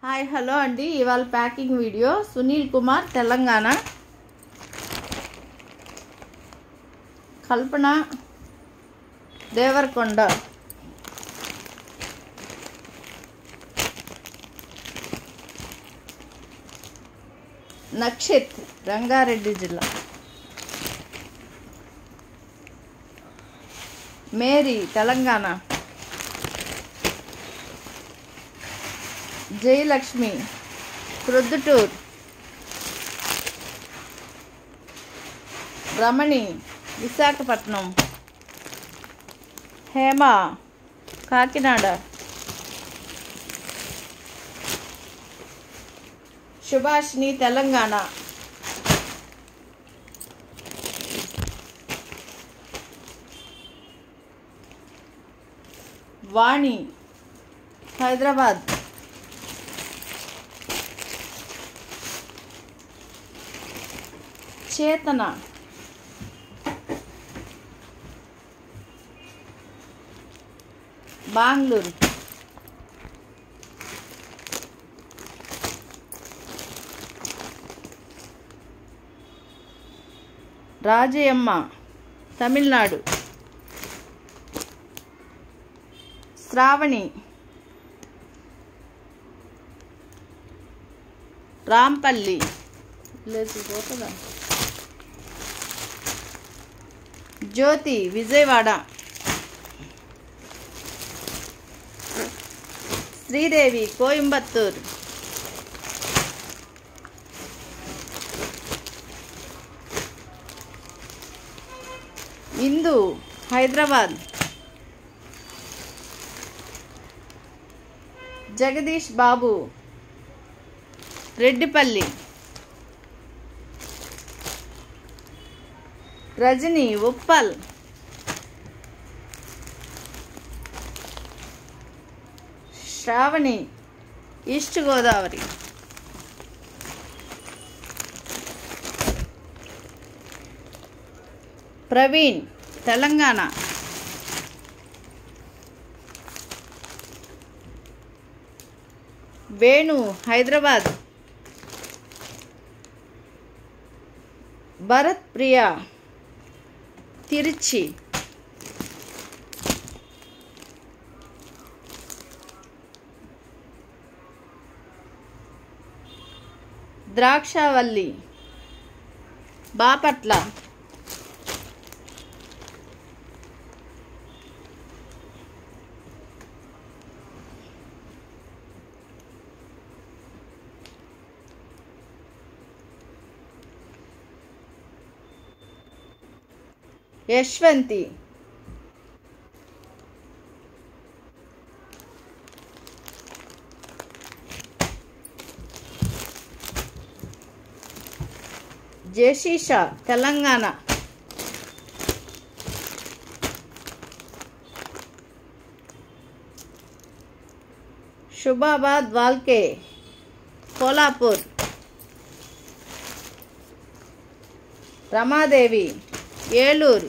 hi hello అండి ఇవాళ packing video Sunil Kumar Telangana Kalpana Devarakonda Nakshith Rangareddy జిల్లా మేరీ తెలంగాణ జయలక్ష్మి ప్రొద్దుటూర్ రమణి విశాఖపట్నం హేమ కాకినాడ సుభాష్ని తెలంగాణ వాణి హైదరాబాద్ చేతన బెంగళూరు రాజయమ్మ తమిళనాడు శ్రావణి రాంపల్లి లేదు పోతుందా జ్యోతి విజయవాడ శ్రీదేవి కోయంబత్తూర్ ఇందు హైదరాబాద్ జగదీష్ బాబు రెడ్డిపల్లి రజని ఉప్పల్ శ్రావణి ఈస్ట్ గోదావరి ప్రవీణ్ తెలంగాణ వేణు హైదరాబాద్ భరత్ ప్రియా తిరుచి ద్రాక్షావల్లి బాపట్ల యశ్వంతి జయశీష తెలంగాణ శుభాబాద్ వాల్కే కోలాపూర్ రమాదేవి ఏలూరు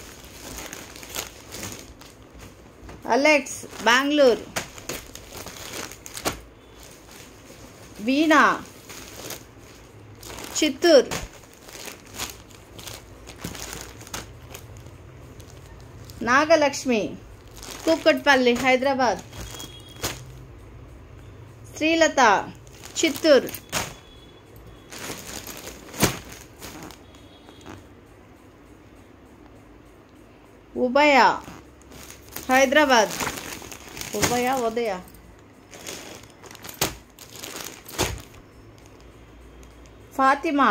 అలెక్స్ బెంగళూరు వీణా చిత్తూరు నాగలక్ష్మి కూకట్పల్లి హైదరాబాద్ శ్రీలత చిత్తూరు ఉభయ హైదరాబాద్ ఉభయ ఉదయ ఫాతిమా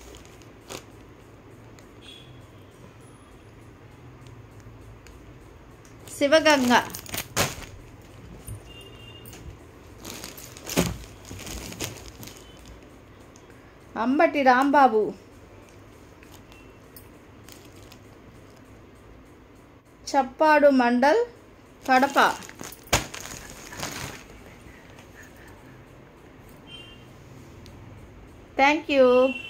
శివగంగ అంబటి రాంబాబు చప్పాడు మండల్ కడప థ్యాంక్ యూ